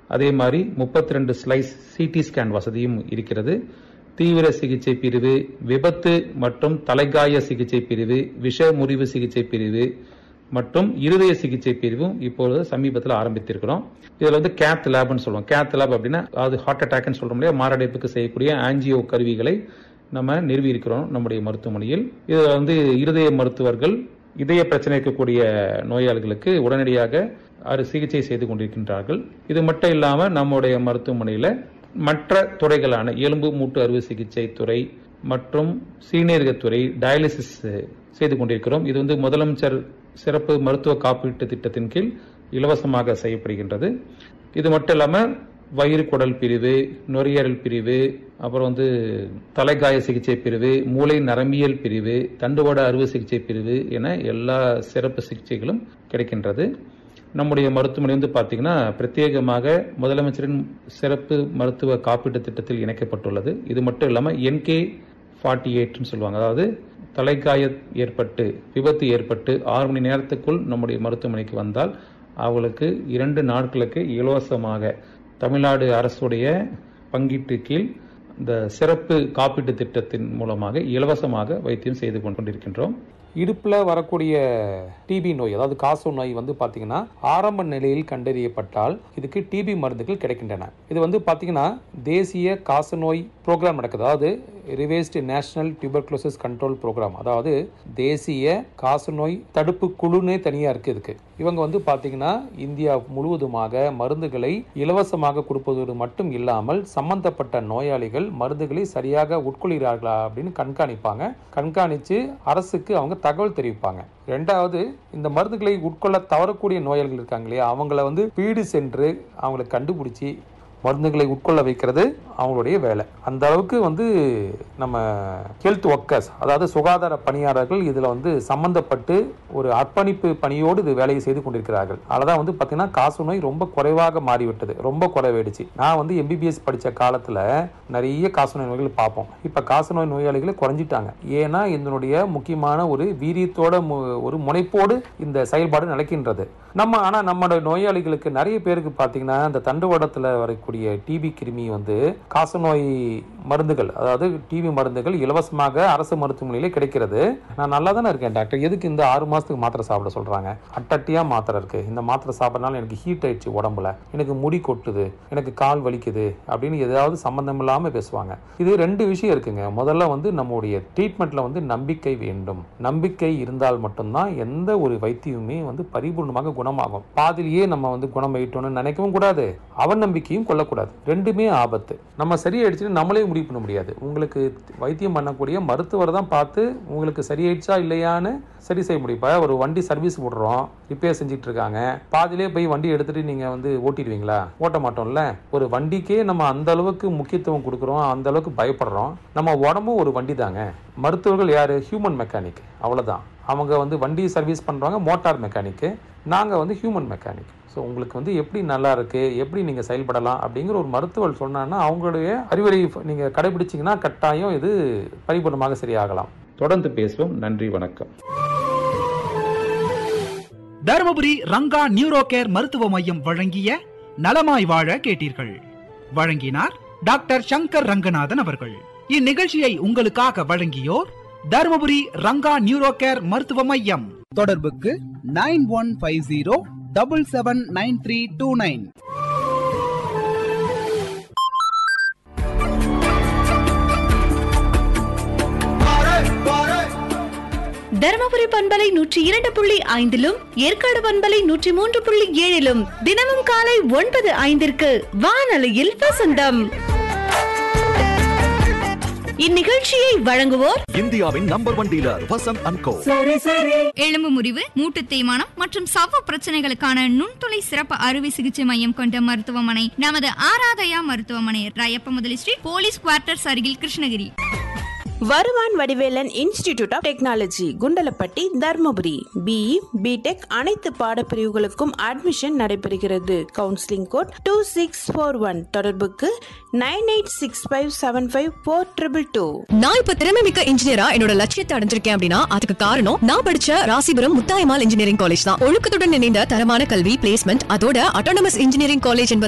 அதே மாதிரி முப்பத்தி ரெண்டு ஸ்லைஸ் சிடி ஸ்கேன் வசதியும் இருக்கிறது தீவிர சிகிச்சை பிரிவு விபத்து மற்றும் தலைகாய சிகிச்சை பிரிவு விஷ முறிவு சிகிச்சை பிரிவு மற்றும் இருதய சிகிச்சை பிரிவும் இப்பொழுது சமீபத்தில் ஆரம்பித்திருக்கிறோம் இதுல வந்து கேத் லேப்னு சொல்லுவோம் கேத் லேப் அப்படின்னா அதாவது ஹார்ட் அட்டாக்னு சொல்றோம் இல்லையா மாரடைப்புக்கு செய்யக்கூடிய ஆன்ஜியோ கருவிகளை நம்ம நிறுவி இருக்கிறோம் நம்முடைய மருத்துவமனையில் இதுல வந்து இருதய மருத்துவர்கள் இதய பிரச்சனை இருக்கக்கூடிய நோயாளிகளுக்கு உடனடியாக அறு சிகிச்சை செய்து கொண்டிருக்கின்றார்கள் இது மட்டும் இல்லாம நம்முடைய மருத்துவமனையில மற்ற துறைகளான எலும்பு மூட்டு அறுவை சிகிச்சை துறை மற்றும் சீனியர்கத்துறை டயாலிசிஸ் செய்து கொண்டிருக்கிறோம் இது வந்து முதலமைச்சர் சிறப்பு மருத்துவ காப்பீட்டு திட்டத்தின் கீழ் இலவசமாக செய்யப்படுகின்றது இது மட்டும் இல்லாம வயிறு குடல் பிரிவு நுரையீரல் பிரிவு அப்புறம் வந்து தலைகாய சிகிச்சை பிரிவு மூளை நரம்பியல் பிரிவு தண்டுவட அறுவை சிகிச்சை பிரிவு என எல்லா சிறப்பு சிகிச்சைகளும் கிடைக்கின்றது நம்முடைய மருத்துவமனை வந்து பார்த்தீங்கன்னா பிரத்யேகமாக முதலமைச்சரின் சிறப்பு மருத்துவ காப்பீட்டு திட்டத்தில் இணைக்கப்பட்டுள்ளது இது மட்டும் இல்லாமல் என்கே ஃபார்ட்டி எயிட்னு சொல்லுவாங்க அதாவது தலைக்காய ஏற்பட்டு விபத்து ஏற்பட்டு ஆறு மணி நேரத்துக்குள் நம்முடைய மருத்துவமனைக்கு வந்தால் அவங்களுக்கு இரண்டு நாட்களுக்கு இலவசமாக தமிழ்நாடு அரசுடைய பங்கீட்டு கீழ் இந்த சிறப்பு காப்பீட்டு திட்டத்தின் மூலமாக இலவசமாக வைத்தியம் செய்து கொண்டிருக்கின்றோம் இடுப்பில் வரக்கூடிய டிபி நோய் அதாவது காச நோய் வந்து பார்த்தீங்கன்னா ஆரம்ப நிலையில் கண்டறியப்பட்டால் இதுக்கு டிபி மருந்துகள் கிடைக்கின்றன இது வந்து பார்த்தீங்கன்னா தேசிய காச நோய் ப்ரோக்ராம் நடக்குது அதாவது revised national tuberculosis control program அதாவது தேசிய காச நோய் தடுப்பு குழுனே தனியாக இருக்குது இதுக்கு இவங்க வந்து பார்த்தீங்கன்னா இந்தியா முழுவதுமாக மருந்துகளை இலவசமாக கொடுப்பதோடு மட்டும் இல்லாமல் சம்பந்தப்பட்ட நோயாளிகள் மருந்துகளை சரியாக உட்கொள்கிறார்களா அப்படின்னு கண்காணிப்பாங்க கண்காணித்து அரசுக்கு அவங்க தகவல் தெரிவிப்பாங்க ரெண்டாவது இந்த மருந்துகளை உட்கொள்ள தவறக்கூடிய நோயாளிகள் இருக்காங்க இல்லையா அவங்கள வந்து வீடு சென்று அவங்களை கண்டுபிடிச்சி மருந்துகளை உட்கொள்ள வைக்கிறது அவங்களுடைய வேலை அந்த அளவுக்கு வந்து நம்ம ஹெல்த் ஒர்க்கர்ஸ் அதாவது சுகாதார பணியாளர்கள் இதில் வந்து சம்பந்தப்பட்டு ஒரு அர்ப்பணிப்பு பணியோடு இது வேலையை செய்து கொண்டிருக்கிறார்கள் அததான் வந்து பார்த்தீங்கன்னா காசு நோய் ரொம்ப குறைவாக மாறிவிட்டது ரொம்ப குறைவாயிடுச்சு நான் வந்து எம்பிபிஎஸ் படித்த காலத்தில் நிறைய காசு நோய் நோய்கள் பார்ப்போம் இப்போ காசு நோய் நோயாளிகளை குறைஞ்சிட்டாங்க ஏன்னா இதனுடைய முக்கியமான ஒரு வீரியத்தோட ஒரு முனைப்போடு இந்த செயல்பாடு நடக்கின்றது நம்ம ஆனால் நம்மளோட நோயாளிகளுக்கு நிறைய பேருக்கு பார்த்தீங்கன்னா இந்த தண்டுவடத்தில் வரக்கூடிய டிபி கிருமி வந்து காசநோய் மருந்துகள் அதாவது டிபி மருந்துகள் இலவசமாக அரசு மருத்துவமனையிலே கிடைக்கிறது நான் நல்லா தானே இருக்கேன் டாக்டர் எதுக்கு இந்த ஆறு மாசத்துக்கு மாத்திரை சாப்பிட சொல்றாங்க அட்டட்டியா மாத்திரை இருக்கு இந்த மாத்திரை சாப்பிட்றதுனால எனக்கு ஹீட் ஆயிடுச்சு உடம்புல எனக்கு முடி கொட்டுது எனக்கு கால் வலிக்குது அப்படின்னு ஏதாவது சம்பந்தம் இல்லாம பேசுவாங்க இது ரெண்டு விஷயம் இருக்குங்க முதல்ல வந்து நம்முடைய ட்ரீட்மெண்ட்ல வந்து நம்பிக்கை வேண்டும் நம்பிக்கை இருந்தால் மட்டும்தான் எந்த ஒரு வைத்தியமுமே வந்து பரிபூர்ணமாக குணமாகும் பாதிலேயே நம்ம வந்து குணமாயிட்டோம்னு நினைக்கவும் கூடாது அவநம்பிக்கையும் கொள்ளக்கூடாது ரெண்டுமே ஆபத்து நம்ம சரியாயிடுச்சுன்னு நம்மளே முடிவு பண்ண முடியாது உங்களுக்கு வைத்தியம் பண்ணக்கூடிய மருத்துவர் தான் பார்த்து உங்களுக்கு சரியாயிடுச்சா இல்லையான்னு சரி செய்ய முடியும் இப்போ ஒரு வண்டி சர்வீஸ் விடுறோம் ரிப்பேர் செஞ்சுட்டு இருக்காங்க பாதிலே போய் வண்டி எடுத்துட்டு நீங்க வந்து ஓட்டிடுவீங்களா ஓட்ட மாட்டோம்ல ஒரு வண்டிக்கே நம்ம அந்த அளவுக்கு முக்கியத்துவம் கொடுக்குறோம் அந்த அளவுக்கு பயப்படுறோம் நம்ம உடம்பும் ஒரு வண்டி தாங்க மருத்துவர்கள் யாரு ஹியூமன் மெக்கானிக் அவ்வளவுதான் அவங்க வந்து வண்டி சர்வீஸ் பண்றாங்க மோட்டார் மெக்கானிக்கு நாங்க வந்து ஹியூமன் மெக்கானிக் ஸோ உங்களுக்கு வந்து எப்படி நல்லா இருக்கு எப்படி நீங்க செயல்படலாம் அப்படிங்கிற ஒரு மருத்துவர் சொன்னான்னா அவங்களுடைய அறிவுரை நீங்க கடைபிடிச்சீங்கன்னா கட்டாயம் இது பரிபூர்ணமாக சரியாகலாம் தொடர்ந்து பேசுவோம் நன்றி வணக்கம் தருமபுரி ரங்கா நியூரோ கேர் மருத்துவ மையம் வழங்கிய நலமாய் வாழ கேட்டீர்கள் வழங்கினார் டாக்டர் சங்கர் ரங்கநாதன் அவர்கள் இந்நிகழ்ச்சியை உங்களுக்காக வழங்கியோர் தருமபுரி ரங்கா நியூரோ கேர் மருத்துவ மையம் தொடர்புக்கு nine one five zero double seven nine three two nine Dharmapuri பண்பலை நூற்றி இரண்டு புள்ளி ஐந்திலும் ஏற்காடு பண்பலை நூற்றி மூன்று புள்ளி ஏழிலும் தினமும் காலை ஒன்பது ஐந்திற்கு வானொலியில் வசந்தம் இந்நிகழ்ச்சியை வழங்குவோர் இந்தியாவின் number one dealer Vasanth and co எலும்பு முறிவு மூட்டு தேய்மானம் மற்றும் சவ்வு பிரச்சனைகளுக்கான நுண்துளை சிறப்பு அறுவை சிகிச்சை மையம் கொண்ட மருத்துவமனை நமது ஆராதயா மருத்துவமனை ராயப்ப முதலி ஸ்ட்ரீட் போலீஸ் குவார்ட்டர்ஸ் அருகில் கிருஷ்ணகிரி வருவான் Vadivelan institute of technology Kundalapatti Dharmapuri BE BTech அனைத்து பாடப்பிரிவுகளுக்கும் அட்மிஷன் நடைபெறுகிறது counselling code two six four one தொடர்புக்கு nine eight six five seven five four triple two நான் இப்ப திறமை மிக்க இன்ஜினியரா என்னோட லட்சியத்தை அடைஞ்சிருக்கேன் அப்படின்னா அதுக்கு காரணம் நான் படிச்ச ராசிபுரம் முத்தாயமால் இன்ஜினியரிங் காலேஜ் தான் ஒழுக்கத்துடன் இணைந்த தரமான கல்வி பிளேஸ்மெண்ட் அதோட அட்டானமஸ் இன்ஜினியரிங் காலேஜ் என்பது